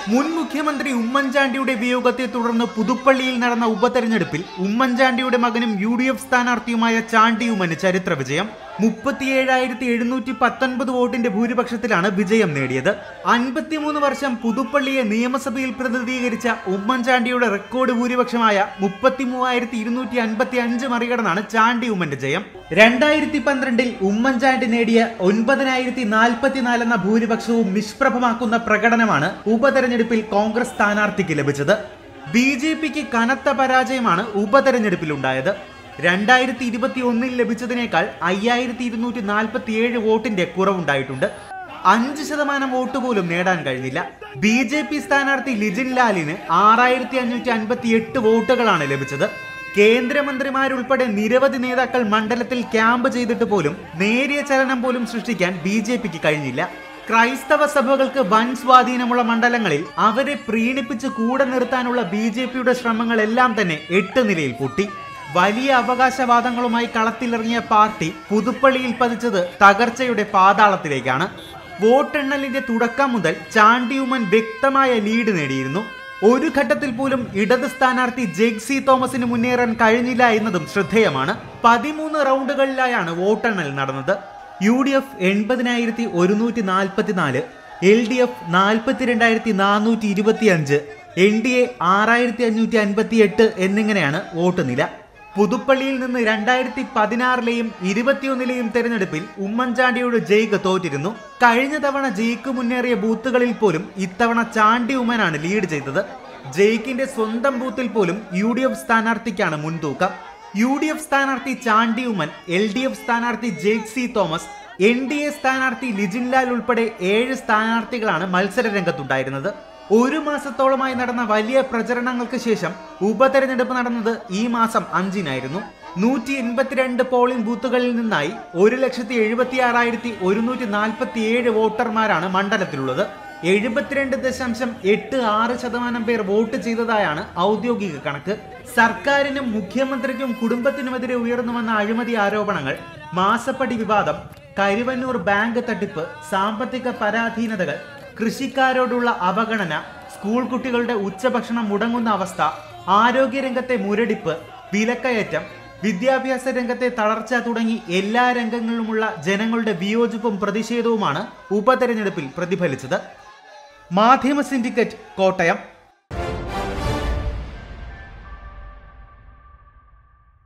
മുൻ മുഖ്യമന്ത്രി ഉമ്മൻചാണ്ടിയുടെ വിയോഗത്തെ തുടർന്ന് പുതുപ്പള്ളിയിൽ നടന്ന ഉപതെരഞ്ഞെടുപ്പിൽ ഉമ്മൻചാണ്ടിയുടെ മകനും യു ഡി എഫ് സ്ഥാനാർത്ഥിയുമായ ചാണ്ടി ഉമ്മന് ചരിത്ര വിജയം മുപ്പത്തിയേഴായിരത്തി എഴുന്നൂറ്റി പത്തൊൻപത് വോട്ടിന്റെ ഭൂരിപക്ഷത്തിലാണ് വിജയം നേടിയത് അൻപത്തിമൂന്ന് വർഷം പുതുപ്പള്ളിയെ നിയമസഭയിൽ പ്രതിനിധീകരിച്ച ഉമ്മൻചാണ്ടിയുടെ റെക്കോർഡ് ഭൂരിപക്ഷമായ മുപ്പത്തി മൂവായിരത്തി ഇരുന്നൂറ്റി അൻപത്തി അഞ്ച് മറികടന്നാണ് ചാണ്ടി ഉമ്മന്റെ ജയം രണ്ടായിരത്തി പന്ത്രണ്ടിൽ ഉമ്മൻചാണ്ടി നേടിയ ഒൻപതിനായിരത്തി നാൽപ്പത്തിനാല് എന്ന ഭൂരിപക്ഷവും നിഷ്പ്രഭമാക്കുന്ന പ്രകടനമാണ് ഉപതെരഞ്ഞെടുപ്പിൽ കോൺഗ്രസ് സ്ഥാനാർത്ഥിക്ക് ലഭിച്ചത് ബി ജെ പിക്ക് കനത്ത പരാജയമാണ് ഉപതെരഞ്ഞെടുപ്പിലുണ്ടായത് രണ്ടായിരത്തി ഇരുപത്തി ഒന്നിൽ ലഭിച്ചതിനേക്കാൾ അയ്യായിരത്തി ഇരുന്നൂറ്റി നാൽപ്പത്തി ഏഴ് വോട്ടിന്റെ കുറവുണ്ടായിട്ടുണ്ട് അഞ്ച് ശതമാനം വോട്ട് പോലും നേടാൻ കഴിഞ്ഞില്ല ബി ജെ പി സ്ഥാനാർത്ഥി ലിജിൻ ലാലിന് ആറായിരത്തി അഞ്ഞൂറ്റി അൻപത്തി എട്ട് വോട്ടുകളാണ് ലഭിച്ചത് കേന്ദ്രമന്ത്രിമാരുൾപ്പെടെ നിരവധി നേതാക്കൾ മണ്ഡലത്തിൽ ക്യാമ്പ് ചെയ്തിട്ട് പോലും നേരിയ ചലനം പോലും സൃഷ്ടിക്കാൻ ബി ജെ പിക്ക് കഴിഞ്ഞില്ല ക്രൈസ്തവ സഭകൾക്ക് വൻ സ്വാധീനമുള്ള മണ്ഡലങ്ങളിൽ അവരെ പ്രീണിപ്പിച്ച് കൂടെ നിർത്താനുള്ള ബി ജെ പിയുടെ ശ്രമങ്ങളെല്ലാം തന്നെ എട്ട് നിലയിൽ പൊട്ടി വലിയ അവകാശവാദങ്ങളുമായി കളത്തിലിറങ്ങിയ പാർട്ടി പുതുപ്പള്ളിയിൽ പതിച്ചത് തകർച്ചയുടെ പാതാളത്തിലേക്കാണ് വോട്ടെണ്ണലിന്റെ തുടക്കം മുതൽ ചാണ്ടിയുമൻ വ്യക്തമായ ലീഡ് നേടിയിരുന്നു ഒരു ഘട്ടത്തിൽ പോലും ഇടത് സ്ഥാനാർത്ഥി ജെഗ്സി തോമസിന് മുന്നേറാൻ കഴിഞ്ഞില്ല എന്നതും ശ്രദ്ധേയമാണ് പതിമൂന്ന് റൗണ്ടുകളിലായാണ് വോട്ടെണ്ണൽ നടന്നത് യു ഡി എഫ് എൺപതിനായിരത്തി ഒരുന്നൂറ്റി നാൽപ്പത്തിനാല് എൽ ഡി എഫ് നാൽപ്പത്തിരണ്ടായിരത്തി നാനൂറ്റി ഇരുപത്തി അഞ്ച് എൻ ഡി എ ആറായിരത്തി അഞ്ഞൂറ്റി അൻപത്തി എട്ട് എന്നിങ്ങനെയാണ് വോട്ട് നില പുതുപ്പള്ളിയിൽ നിന്ന് രണ്ടായിരത്തി പതിനാറിലെയും ഇരുപത്തിയൊന്നിലെയും തെരഞ്ഞെടുപ്പിൽ ഉമ്മൻചാണ്ടിയുടെ ജയിക്ക് തോറ്റിരുന്നു കഴിഞ്ഞ തവണ ജയിക്ക് മുന്നേറിയ ബൂത്തുകളിൽ പോലും ഇത്തവണ ചാണ്ടി ഉമ്മനാണ് ലീഡ് ചെയ്തത് ജയിക്കിന്റെ സ്വന്തം ബൂത്തിൽ പോലും യു ഡി എഫ് സ്ഥാനാർത്ഥിക്കാണ് മുൻതൂക്കം യു ഡി എഫ് സ്ഥാനാർത്ഥി Chandy Oommen L D F സ്ഥാനാർത്ഥി Jaick C Thomas N D A സ്ഥാനാർത്ഥി ലിജിൻലാൽ ഉൾപ്പെടെ ഏഴ് സ്ഥാനാർത്ഥികളാണ് മത്സര രംഗത്തുണ്ടായിരുന്നത് ഒരു മാസത്തോളമായി നടന്ന വലിയ പ്രചരണങ്ങൾക്ക് ശേഷം ഉപതെരഞ്ഞെടുപ്പ് നടന്നത് ഈ മാസം അഞ്ചിനായിരുന്നു നൂറ്റി എൺപത്തിരണ്ട് പോളിംഗ് ബൂത്തുകളിൽ നിന്നായി ഒരു ലക്ഷത്തി എഴുപത്തി ആറായിരത്തി ഒരുന്നൂറ്റി നാൽപ്പത്തി ഏഴ് വോട്ടർമാരാണ് മണ്ഡലത്തിലുള്ളത് എഴുപത്തിരണ്ട് ദശാംശം എട്ട് ആറ് ശതമാനം പേർ വോട്ട് ചെയ്തതായാണ് ഔദ്യോഗിക കണക്ക് സർക്കാരിനും മുഖ്യമന്ത്രിക്കും കുടുംബത്തിനുമെതിരെ ഉയർന്നു വന്ന അഴിമതി ആരോപണങ്ങൾ മാസപ്പടി വിവാദം കരുവന്നൂർ ബാങ്ക് തട്ടിപ്പ് സാമ്പത്തിക പരാധീനതകൾ കൃഷിക്കാരോടുള്ള അവഗണന സ്കൂൾ കുട്ടികളുടെ ഉച്ചഭക്ഷണം മുടങ്ങുന്ന അവസ്ഥ ആരോഗ്യരംഗത്തെ മുരടിപ്പ് വിലക്കയറ്റം വിദ്യാഭ്യാസ രംഗത്തെ തളർച്ച തുടങ്ങി എല്ലാ രംഗങ്ങളിലുമുള്ള ജനങ്ങളുടെ വിയോജിപ്പും പ്രതിഷേധവുമാണ് ഉപതെരഞ്ഞെടുപ്പിൽ പ്രതിഫലിച്ചത് മാധ്യമ സിൻഡിക്കേറ്റ് കോട്ടയം